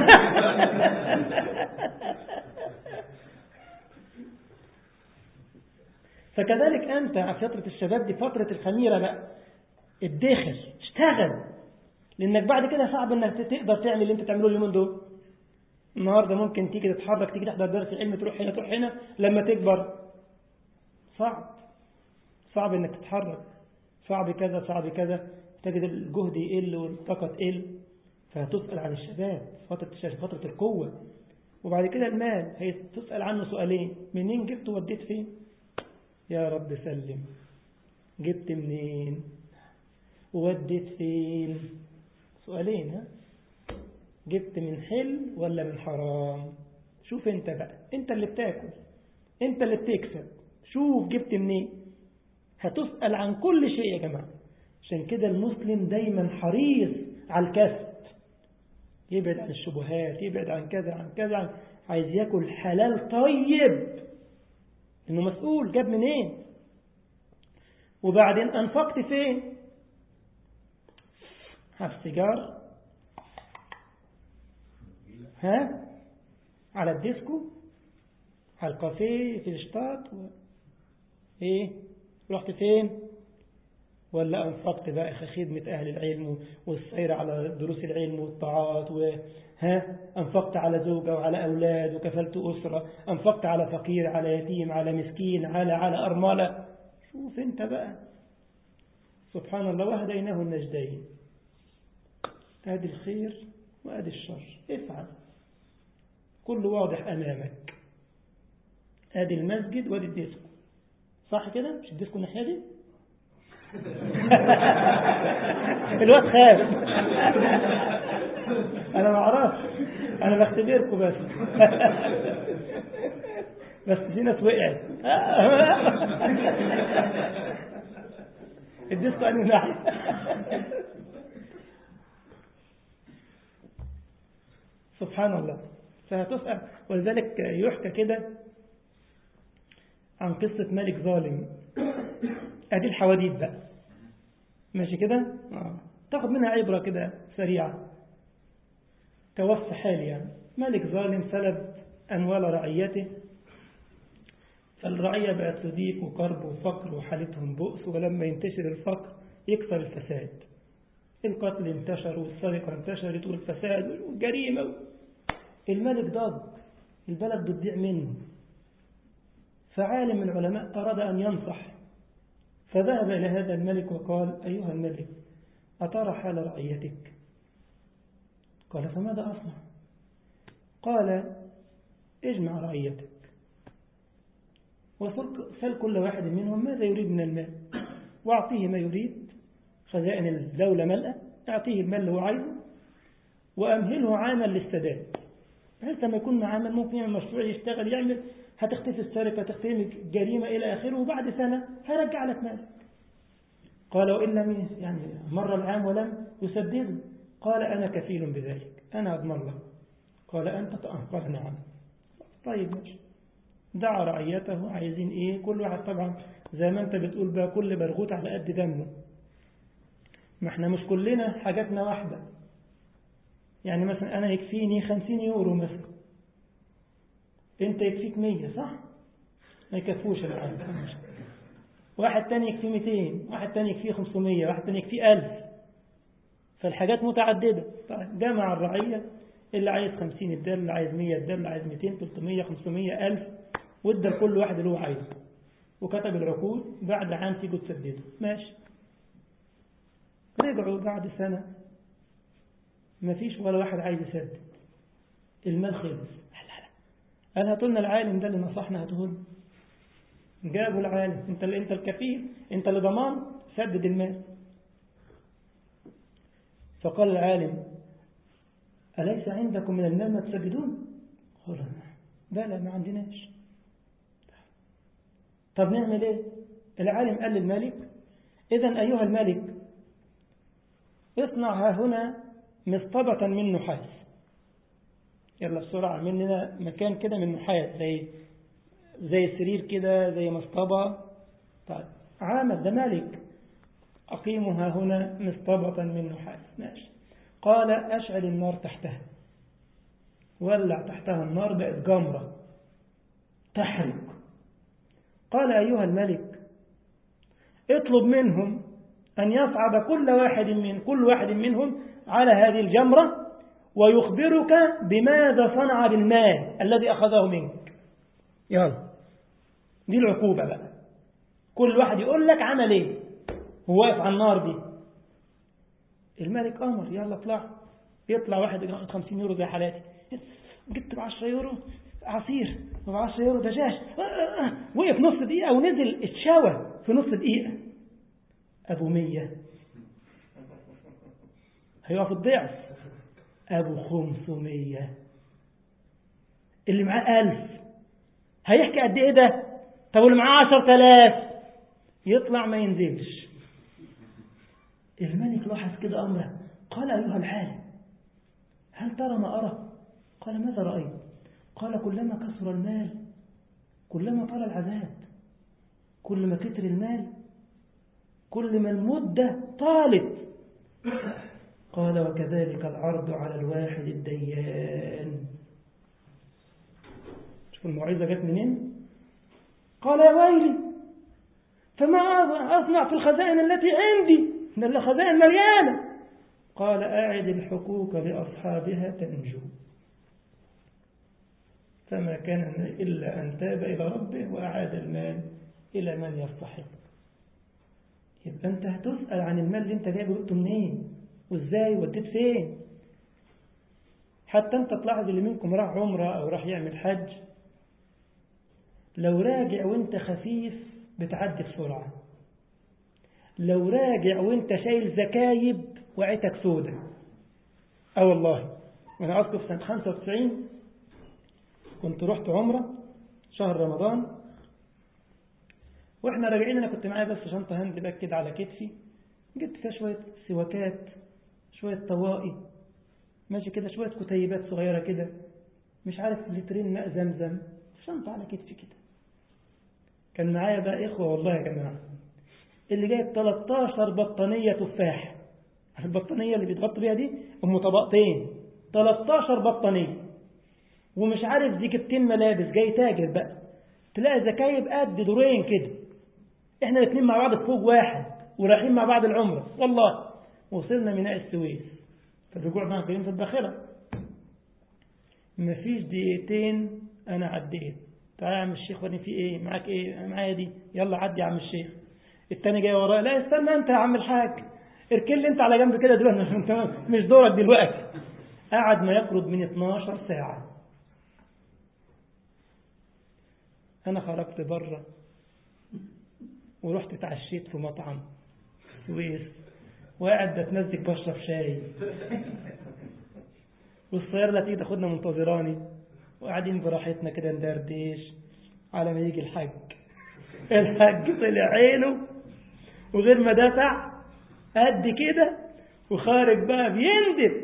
فكذلك أنت في فترة الشباب دي فترة الخميرة بقى الداخل اشتغل لأنك بعد كده صعب أنك تقدر تعمل اللي أنت تعمله اليومين دول النهاردة ممكن تيجي تتحرك تيجي تحضر درس العلم تروح هنا تروح هنا لما تكبر صعب صعب أنك تتحرك صعب كذا صعب كذا تجد الجهد يقل والطاقة تقل فهتسأل عن الشباب فترة الشباب فترة القوة وبعد كده المال هتسأل عنه سؤالين منين جبت وديت فين يا رب سلم جبت منين وديت فين سؤالين ها جبت من حل ولا من حرام شوف انت بقى انت اللي بتاكل انت اللي بتكسب شوف جبت منين هتسأل عن كل شيء يا جماعة عشان كده المسلم دايما حريص على الكسب يبعد عن الشبهات يبعد عن كذا عن كذا عن عايز ياكل حلال طيب انه مسؤول جاب منين وبعدين انفقت فين على السيجار ها على الديسكو على الكافيه في الشطاط و... ايه رحت فين ولا أنفقت بقى خدمة أهل العلم والسير على دروس العلم والطاعات وها أنفقت على زوجة وعلى أولاد وكفلت أسرة أنفقت على فقير على يتيم على مسكين على على أرملة شوف أنت بقى سبحان الله وهديناه النجدين أدي الخير وأدي الشر افعل كل واضح أمامك أدي المسجد وأدي الديسكو صح كده مش الديسكو الناحية دي الواد خاف انا ما اعرفش انا بختبركم بس بس في ناس وقعت الديسكو انهي ناحيه سبحان الله فهتسأل ولذلك يحكى كده عن قصة ملك ظالم ادي الحواديت بقى ماشي كده آه. تاخد منها عبرة كده سريعة توفى حالي يعني ملك ظالم سلب أموال رعيته فالرعية بقت تضيق وكرب وفقر وحالتهم بؤس ولما ينتشر الفقر يكثر الفساد القتل انتشر والسرقة انتشرت والفساد والجريمة الملك ضاق البلد بتضيع منه فعالم من العلماء أراد أن ينصح فذهب إلى هذا الملك وقال أيها الملك أترى حال رعيتك قال فماذا أصنع قال اجمع رعيتك وسل كل واحد منهم ماذا يريد من المال واعطيه ما يريد خزائن الدولة ملأة اعطيه المال اللي هو عايزه وأمهله عاما للسداد بحيث لما يكون عاما ممكن يعمل مشروع يشتغل يعمل هتختفي السرقة تختفي الجريمة إلى آخره وبعد سنة هيرجع لك مالك قال وإن لم يعني مر العام ولم يسدده قال أنا كفيل بذلك أنا أضمن له قال أنت قال نعم طيب ماشي دعا رعيته عايزين إيه كل واحد طبعا زي ما أنت بتقول بقى كل برغوت على قد دمه ما احنا مش كلنا حاجاتنا واحدة يعني مثلا أنا يكفيني خمسين يورو مثلا أنت يكفيك مية صح؟ ما يكفوش العالم واحد تاني يكفيه 200 واحد تاني يكفيه 500 واحد تاني يكفيه 1000 فالحاجات متعددة طيب جمع الرعية اللي عايز 50 ادى اللي عايز 100 ادى اللي عايز 200 300 500 1000 وادى لكل واحد اللي هو عايزه وكتب العقود بعد عام تيجوا تسددوا ماشي رجعوا بعد سنة ما فيش ولا واحد عايز يسدد المال خلص لا لا قال هاتوا لنا العالم ده اللي نصحنا هاتوه لنا جابوا العالم انت اللي انت الكفيل انت اللي ضمان سدد المال فقال العالم أليس عندكم من المال ما تسددون قال بلى ما عندناش طب نعمل ايه العالم قال للملك اذا أيها الملك اصنع ها هنا مصطبة من نحاس يلا بسرعة اعمل لنا مكان كده من نحاس زي زي سرير كده زي مصطبة طيب عامل ده ملك أقيمها هنا مصطبة من نحاس ماشي قال أشعل النار تحتها ولع تحتها النار بقت جمرة تحرق قال أيها الملك اطلب منهم أن يصعد كل واحد من كل واحد منهم على هذه الجمرة ويخبرك بماذا صنع بالمال الذي أخذه منك يلا دي العقوبة بقى كل واحد يقول لك عمل ايه هو واقف على النار دي الملك أمر يلا اطلع يطلع واحد ياخد 50 يورو زي حالاتي جبت ب 10 يورو عصير ب 10 يورو دجاج وقف نص دقيقة ونزل اتشوى في نص دقيقة أبو مية هيقف الضعف أبو خمسمية اللي معاه ألف هيحكي قد إيه ده طب واللي معاه عشر تلاف يطلع ما ينزلش الملك لاحظ كده أمره قال أيها العالم هل ترى ما أرى قال ماذا رأيت قال كلما كثر المال كلما طال العذاب كل ما كتر المال كل ما المدة طالت قال وكذلك العرض على الواحد الديان شوف الموعظة جت منين قال يا ويلي فما أصنع في الخزائن التي عندي إن الخزائن مليانة قال أعد الحقوق لأصحابها تنجو فما كان إلا أن تاب إلى ربه وأعاد المال إلى من يستحق يبقى أنت هتسأل عن المال اللي أنت جايبه جبته منين وإزاي وديت فين حتى أنت تلاحظ اللي منكم راح عمرة أو راح يعمل حج لو راجع وانت خفيف بتعدي بسرعة لو راجع وانت شايل زكايب وعيتك سودة اه والله وانا اذكر في سنة 95 كنت رحت عمرة شهر رمضان واحنا راجعين انا كنت معايا بس شنطة هاند باك كده على كتفي جبت فيها شوية سواكات شوية طوائي ماشي كده شوية كتيبات صغيرة كده مش عارف لترين ماء زمزم شنطة على كتفي كده كان معايا بقى إخوة والله يا جماعة اللي جايب 13 بطانية تفاح البطانية اللي بيتغطوا بيها دي أم طبقتين 13 بطانية ومش عارف دي كبتين ملابس جاي تاجر بقى تلاقي زكايب قد دورين كده احنا الاثنين مع بعض في فوق واحد ورايحين مع بعض العمرة والله وصلنا ميناء السويس فالرجوع بقى قايمين في الباخرة مفيش دقيقتين أنا عديت تعالى يا عم الشيخ ودي في ايه معاك ايه معايا دي يلا عدي يا عم الشيخ التاني جاي ورايا لا استنى انت يا عم الحاج اركن لي انت على جنب كده دلوقتي انت مش دورك دلوقتي قعد ما يقرب من 12 ساعة انا خرجت بره ورحت اتعشيت في مطعم سويس وقاعد بتمزج بشرب شاي والسيارة اللي تيجي تاخدنا منتظراني وقاعدين براحتنا كده ندردش على ما يجي الحج الحج طلع عينه وغير ما دفع قد كده وخارج بقى بيندب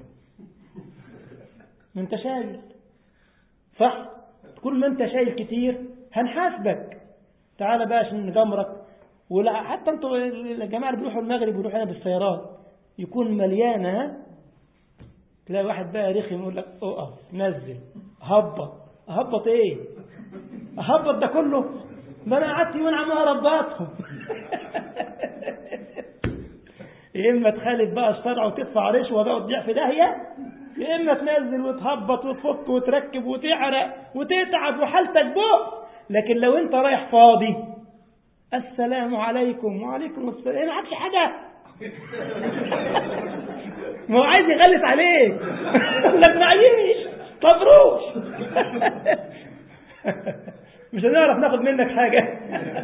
ما انت شايل صح كل ما انت شايل كتير هنحاسبك تعال بقى عشان نجمرك ولا حتى انتوا الجماعة اللي بيروحوا المغرب ويروحوا هنا بالسيارات يكون مليانة ها؟ تلاقي واحد بقى رخم يقول لك اقف نزل هبط هبط ايه هبط ده كله ده انا قعدت يومين عمال اربطهم يا اما تخالف بقى الشرع وتدفع رشوه بقى وتضيع في داهيه يا اما تنزل وتهبط وتفك وتركب وتعرق وتتعب وحالتك بؤس لكن لو انت رايح فاضي السلام عليكم وعليكم السلام ما عادش حاجه ما هو عايز يغلس عليك لك معيش مبروش مش هنعرف ناخد منك حاجة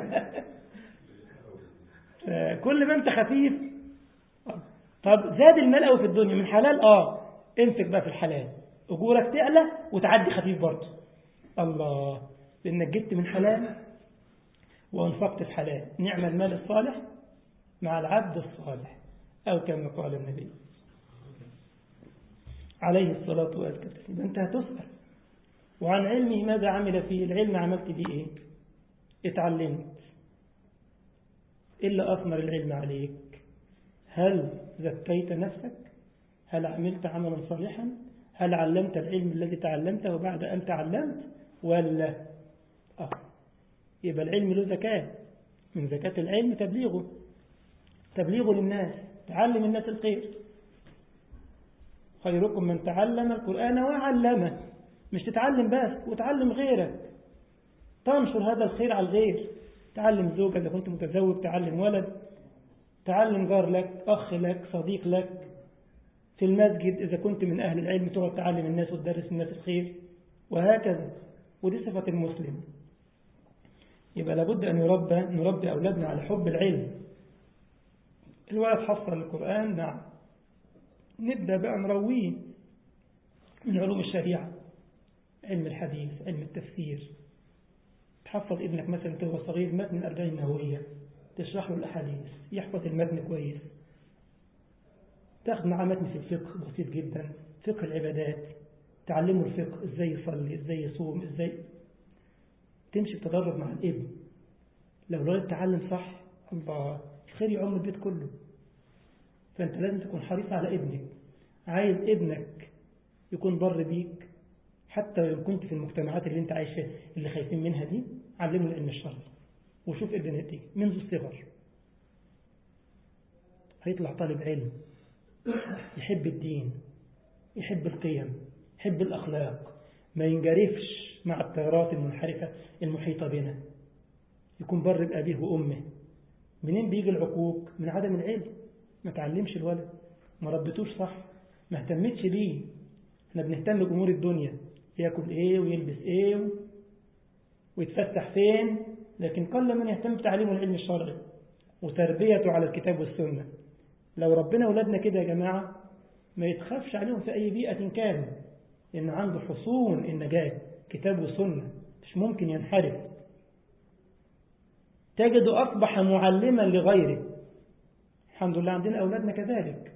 كل ما انت خفيف طب زاد المال قوي في الدنيا من حلال اه انفق بقى في الحلال اجورك تعلى وتعدي خفيف برضه الله لانك جبت من حلال وانفقت في حلال نعم المال الصالح مع العبد الصالح او كما قال النبي عليه الصلاة والسلام يبقى انت هتسأل وعن علمه ماذا عمل فيه العلم عملت بيه ايه اتعلمت إلا أثمر العلم عليك هل زكيت نفسك هل عملت عملا صالحا هل علمت العلم الذي تعلمته بعد أن تعلمت ولا آه. يبقى العلم له زكاة من زكاة العلم تبليغه تبليغه للناس تعلم الناس الخير خيركم من تعلم القرآن وعلمه مش تتعلم بس وتعلم غيرك تنشر هذا الخير على الغير تعلم زوجة إذا كنت متزوج تعلم ولد تعلم جار لك أخ لك صديق لك في المسجد إذا كنت من أهل العلم تقعد تعلم الناس وتدرس الناس الخير وهكذا ودي صفة المسلم يبقى لابد أن يربى نربي أولادنا على حب العلم الولد حصل القرآن نعم نبدأ بقى نرويه من علوم الشريعة علم الحديث علم التفسير تحفظ ابنك مثلا وهو صغير متن الأربعين النووية تشرح له الأحاديث يحفظ المتن كويس تاخد معاه متن في الفقه بسيط جدا فقه العبادات تعلمه الفقه ازاي يصلي ازاي يصوم ازاي تمشي بتدرج مع الابن لو الولد تعلم صح الله الخير يعم البيت كله فانت لازم تكون حريص على ابنك عايز ابنك يكون بر بيك حتى لو كنت في المجتمعات اللي انت عايش فيها اللي خايفين منها دي علمه العلم الشرعي وشوف ابن نتيجة منذ الصغر هيطلع طالب علم يحب الدين يحب القيم يحب الأخلاق ما ينجرفش مع التيارات المنحرفة المحيطة بنا يكون بر بأبيه وأمه منين بيجي العقوق من عدم العلم ما تعلمش الولد ما ربيتوش صح ما اهتمتش بيه احنا بنهتم بأمور الدنيا ياكل ايه ويلبس ايه ويتفسح فين لكن قل من يهتم بتعليم العلم الشرعي وتربيته على الكتاب والسنة لو ربنا أولادنا كده يا جماعة ما يتخافش عليهم في أي بيئة كانوا لأن عنده حصون النجاة كتاب وسنة مش ممكن ينحرف تجد أصبح معلما لغيره الحمد لله عندنا أولادنا كذلك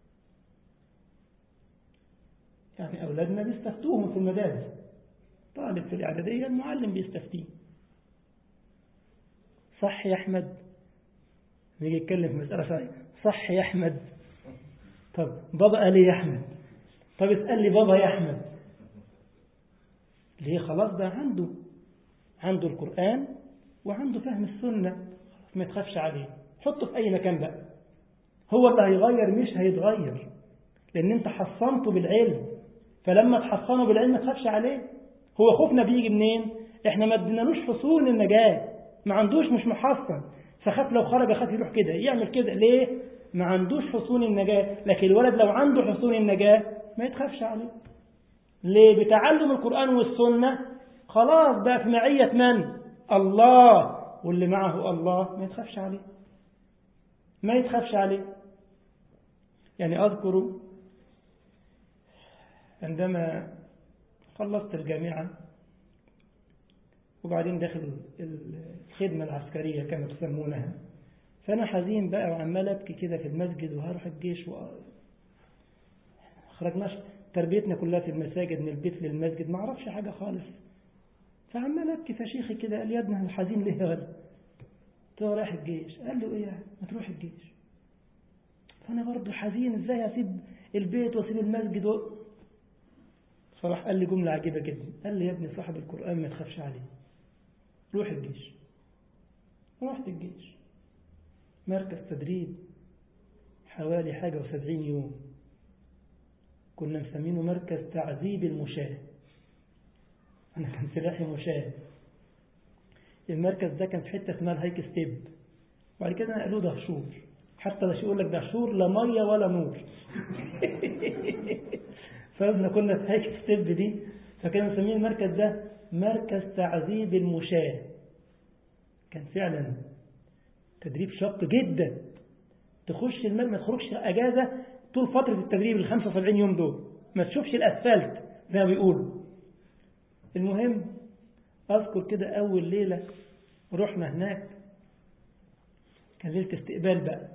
يعني أولادنا بيستفتوهم في المدارس طالب في الإعدادية المعلم بيستفتيه صح يا أحمد نيجي يتكلم في مسألة صحيح صح يا أحمد طب بابا قال لي يا أحمد طب اسأل لي بابا يا أحمد ليه خلاص ده عنده عنده القرآن وعنده فهم السنة ما تخافش عليه حطه في أي مكان بقى هو اللي هيغير مش هيتغير لأن أنت حصنته بالعلم فلما تحصنه بالعلم ما تخافش عليه هو خوفنا بيجي منين احنا ما ادينالوش حصون النجاة ما عندوش مش محصن فخاف لو خرج خاف يروح كده يعمل كده ليه ما عندوش حصون النجاة لكن الولد لو عنده حصون النجاة ما يتخافش عليه ليه بتعلم القرآن والسنة خلاص بقى في معية من الله واللي معه الله ما يتخافش عليه ما يتخافش عليه يعني أذكر عندما خلصت الجامعة وبعدين داخل الخدمة العسكرية كما تسمونها فأنا حزين بقى وعمال أبكي كده في المسجد وهروح الجيش و... خرجناش تربيتنا كلها في المساجد من البيت للمسجد ما أعرفش حاجة خالص فعمال أبكي فشيخي كده قال يا ابني الحزين ليه يا ولد قلت له رايح الجيش قال له ايه يعني ما تروح الجيش فانا برضه حزين ازاي اسيب البيت واسيب المسجد و... فراح قال لي جملة عجيبة جدا قال لي يا ابني صاحب القرآن ما تخافش عليه روح الجيش رحت الجيش مركز تدريب حوالي حاجة وسبعين يوم كنا مسمينه مركز تعذيب المشاة أنا كان سلاحي مشاة المركز ده كان في حتة اسمها الهايك ستيب وبعد كده نقلوه دهشور حتى مش يقول لك دهشور لا مية ولا نور فاحنا كنا في هايك ستيب دي فكانوا مسمين المركز ده مركز تعذيب المشاة كان فعلا تدريب شاق جدا تخش المال ما تخرجش اجازه طول فتره التدريب ال 75 يوم دول ما تشوفش الاسفلت زي ما بيقولوا المهم اذكر كده اول ليله رحنا هناك كان ليله استقبال بقى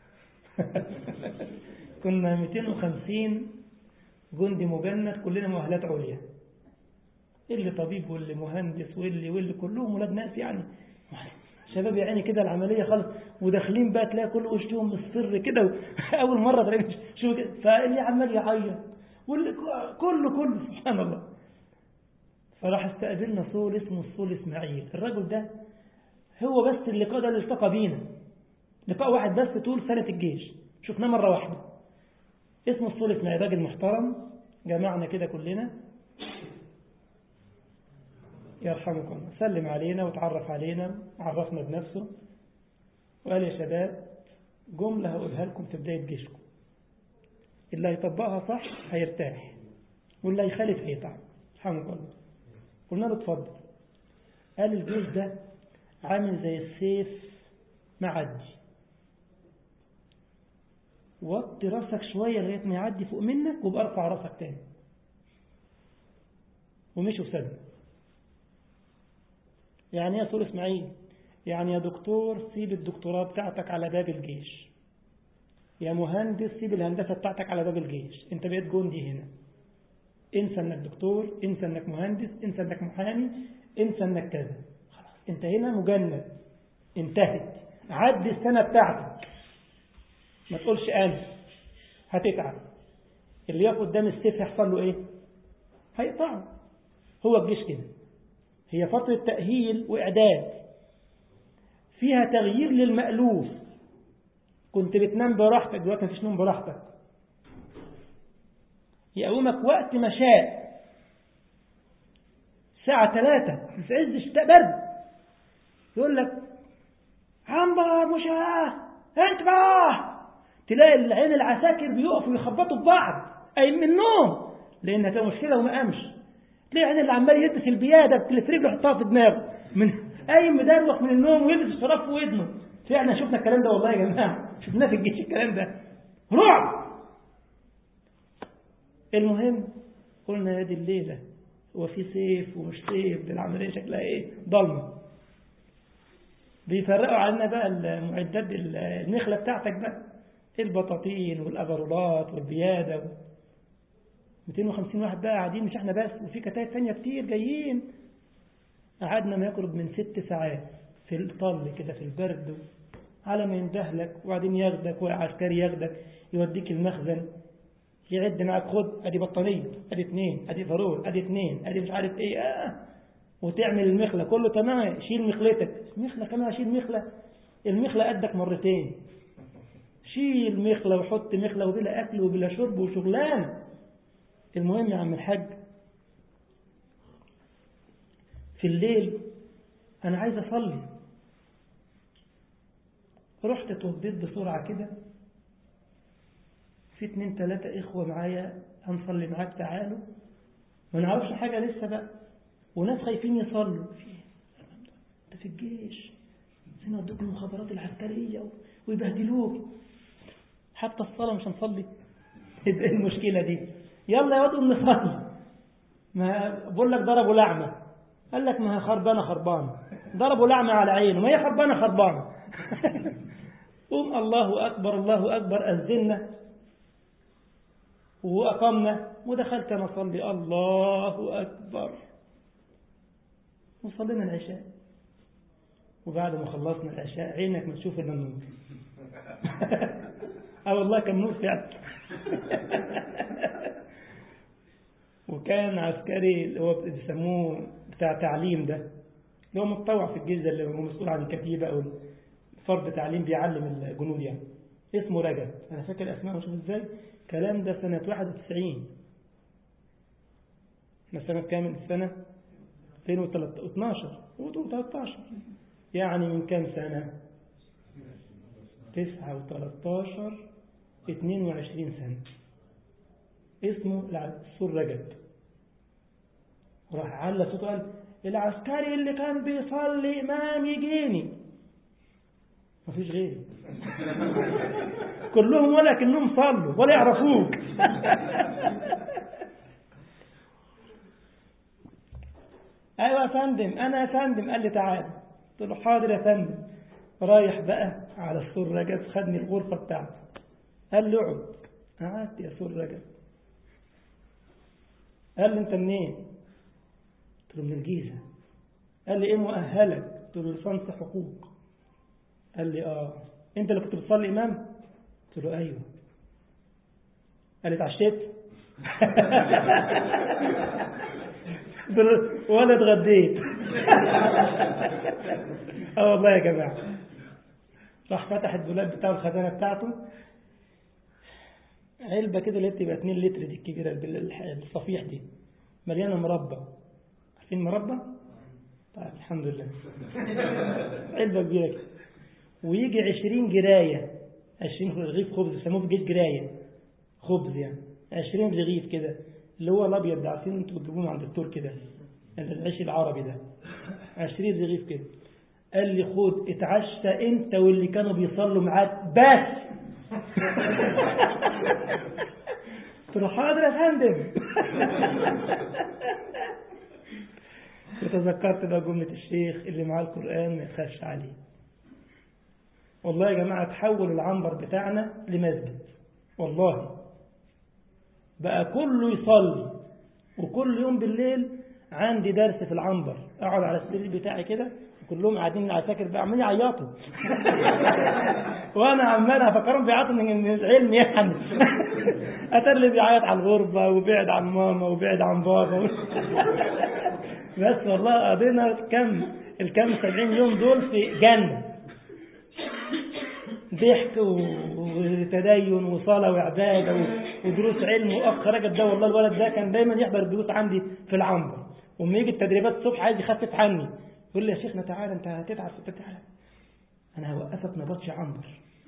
كنا 250 جندي مجند كلنا مؤهلات عليا اللي طبيب واللي مهندس واللي واللي كلهم ولاد ناس يعني شباب يعني كده العملية خالص وداخلين بقى تلاقي كل وشهم مصفر كده أول مرة تلاقي شو كده فاللي عمال يعيط واللي كله كله سبحان الله فراح استقبلنا صول اسمه الصول إسماعيل الرجل ده هو بس اللقاء ده اللي التقى بينا لقاء واحد بس طول سنة الجيش شفناه مرة واحدة اسمه الصول إسماعيل راجل محترم جمعنا كده كلنا يرحمكم الله سلم علينا وتعرف علينا عرفنا بنفسه وقال يا شباب جملة هقولها لكم في بداية جيشكم اللي هيطبقها صح هيرتاح واللي هيخالف هيتعب رحمك الله قلنا له اتفضل قال الجيش ده عامل زي السيف معدي وطي راسك شوية لغاية ما يعدي فوق منك وابقى ارفع راسك تاني ومشوا سلم يعني يا سور اسماعيل يعني يا دكتور سيب الدكتوراه بتاعتك على باب الجيش يا مهندس سيب الهندسة بتاعتك على باب الجيش انت بقيت جندي هنا انسى انك دكتور انسى انك مهندس انسى انك محامي انسى انك كذا خلاص انت هنا مجند انتهت عد السنة بتاعتك ما تقولش انا هتتعب اللي يقف قدام السيف يحصل له ايه هيقطعه هو الجيش كده هي فترة تأهيل وإعداد فيها تغيير للمألوف كنت بتنام براحتك دلوقتي مفيش نوم براحتك يقومك وقت ما شاء الساعة ثلاثة في عز الشتاء برد يقول لك عنبر مشاه انت بقى تلاقي العين العساكر بيقفوا يخبطوا في بعض أي من النوم لأن هتبقى مشكلة وما قامش تلاقي عين اللي عمال يلبس البيادة بتلف رجله يحطها في دماغه من أي مدروخ من النوم ويلبس الشراب في ودنه فعلا شفنا الكلام ده والله يا جماعة شفناه في الجيش الكلام ده رعب المهم قلنا هذه الليلة هو في سيف ومش سيف دي العملية شكلها ايه ضلمة بيفرقوا علينا بقى المعدات النخلة بتاعتك بقى البطاطين والأفرولات والبيادة 250 واحد بقى قاعدين مش احنا بس وفي كتايب ثانيه كتير جايين قعدنا ما يقرب من ست ساعات في الطل كده في البرد على ما يندهلك وبعدين ياخدك وعسكري ياخدك يوديك المخزن يعد معاك خد ادي بطانيه ادي اثنين ادي فرول ادي اثنين ادي مش عارف ايه آه. وتعمل المخله كله تمام شيل مخلتك مخله كمان شيل مخله المخله قدك مرتين شيل مخله وحط مخله وبلا اكل وبلا شرب وشغلانه المهم يا عم الحاج في الليل أنا عايز أصلي رحت اتوضيت بسرعة كده في اتنين تلاتة إخوة معايا هنصلي معاك تعالوا ما نعرفش حاجة لسه بقى وناس خايفين يصلوا في انت في الجيش سنة ودوك المخابرات العسكرية ويبهدلوك حتى الصلاة مش هنصلي ايه المشكلة دي يلا يا واد قوم نصلي ما بقول لك ضربوا لعمة قال لك ما هي خربانة خربانة ضربوا لعمة على عينه ما هي خربانة خربانة قوم الله أكبر الله أكبر أذنا وأقمنا ودخلت أنا أصلي الله أكبر وصلينا العشاء وبعد ما خلصنا العشاء عينك ما تشوف إلا النور اه والله كان نور فعلا وكان عسكري اللي هو بيسموه بتاع تعليم ده اللي هو متطوع في الجيش ده اللي هو مسؤول عن الكتيبة أو فرد تعليم بيعلم الجنود يعني اسمه رجب أنا فاكر أسماءه شوف إزاي كلام ده سنة 91 احنا سنة كام السنة 2012 و13 يعني من كام سنة 9 و13 22 سنة اسمه السور رجب راح على صوته قال العسكري اللي كان بيصلي إمام يجيني مفيش غيري كلهم ولا كأنهم صلوا ولا يعرفوك ايوه يا فندم انا يا فندم قال لي تعالى قلت له حاضر يا فندم رايح بقى على السور رجب خدني الغرفه بتاعته قال لي اقعد قعدت يا سور رجب قال لي انت منين قلت له من الجيزه قال لي ايه مؤهلك قلت له لصنف حقوق قال لي اه انت اللي كنت بتصلي امام قلت له ايوه قال لي اتعشيت ولا اتغديت اه والله يا جماعه راح فتح الدولاب بتاعه الخزانه بتاعته علبه كده اللي بتبقى 2 لتر دي الكبيره الصفيح دي مليانه مربى عارفين مربى؟ طيب الحمد لله علبه كبيره كده ويجي 20 جرايه 20 رغيف خبز بيسموه في الجيش جرايه خبز يعني 20 رغيف كده اللي هو الابيض ده عارفين انتوا بتجيبوه عند التور كده العيش العربي ده 20 رغيف كده قال لي خد اتعشى انت واللي كانوا بيصلوا معاك بس قلت له حاضر يا فندم وتذكرت بقى جملة الشيخ اللي معاه القرآن ما يخافش عليه والله يا جماعة تحول العنبر بتاعنا لمسجد والله بقى كله يصلي وكل يوم بالليل عندي درس في العنبر اقعد على السرير بتاعي كده كلهم قاعدين العساكر بقى عمالين يعيطوا وانا عمال افكرهم بيعيطوا من العلم يعني اتر اللي بيعيط على الغربه وبعد عن ماما وبعد عن بابا بس والله قضينا كم الكم 70 يوم دول في جنه ضحك وتدين وصلاة وعبادة ودروس علم وأخ رجب ده والله الولد ده كان دايما يحضر الدروس عندي في العنبر وما يجي التدريبات الصبح عايز يخفف عني يقول لي يا شيخنا تعالى انت هتتعب في تعالى انا هوقفك نبطش عنبر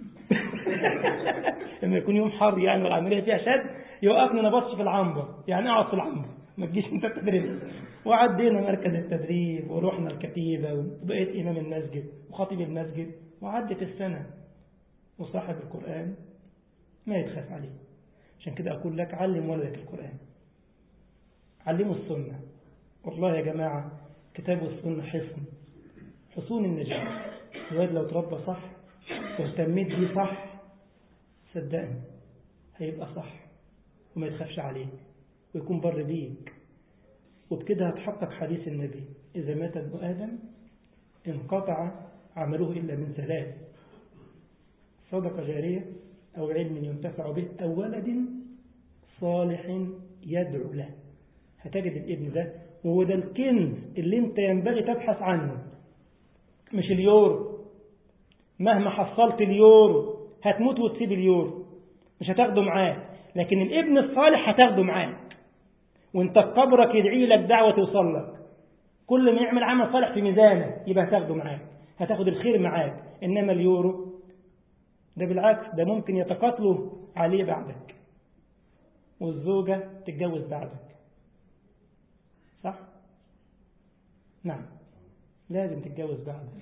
لما يكون يوم حر يعني والعمليه فيها شد يوقفني نبطش في العنبر يعني اقعد في العنبر ما تجيش انت التدريب وعدينا مركز التدريب ورحنا الكتيبه وبقيت امام المسجد وخطيب المسجد وعدت السنه وصاحب القرآن ما يتخاف عليه عشان كده أقول لك علم ولدك القرآن علموا السنة والله يا جماعة كتاب السنة حصن حصون النجاة الواد لو تربى صح واهتميت بيه صح صدقني هيبقى صح وما يتخافش عليك ويكون بر بيك وبكده هتحقق حديث النبي إذا مات ابن آدم انقطع عمله إلا من ثلاث صدقة جارية أو علم ينتفع به أو ولد صالح يدعو له هتجد الابن ده وهو ده الكنز اللي انت ينبغي تبحث عنه مش اليورو مهما حصلت اليورو هتموت وتسيب اليورو مش هتاخده معاك لكن الابن الصالح هتاخده معاك وانت في قبرك يدعي لك دعوة توصل لك كل ما يعمل عمل صالح في ميزانك يبقى هتاخده معاك هتاخد الخير معاك انما اليورو ده بالعكس ده ممكن يتقاتلوا عليه بعدك والزوجة تتجوز بعدك صح؟ نعم لازم تتجوز بعدك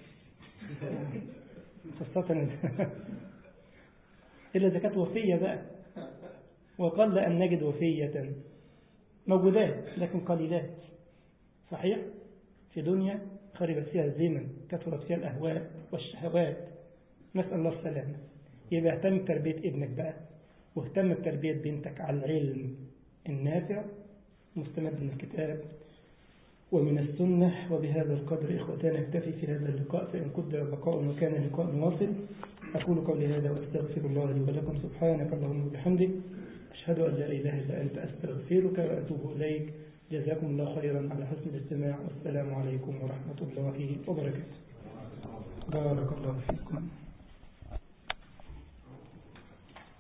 خاصة إلا إذا كانت وفية بقى وقل أن نجد وفية موجودات لكن قليلات صحيح؟ في دنيا خربت فيها الزمن كثرت فيها الأهواء والشهوات نسأل الله السلامة يبقى اهتم بتربية ابنك بقى واهتم بتربية بنتك على العلم النافع مستمد من الكتاب ومن السنة وبهذا القدر إخوتنا نكتفي في هذا اللقاء فإن قدر بقاء وكان لقاء واصل أقول قولي هذا وأستغفر الله لي ولكم سبحانك اللهم وبحمدك أشهد أن لا إله إلا أنت أستغفرك وأتوب إليك جزاكم الله خيرا على حسن الاستماع والسلام عليكم ورحمة الله وبركاته بارك الله فيكم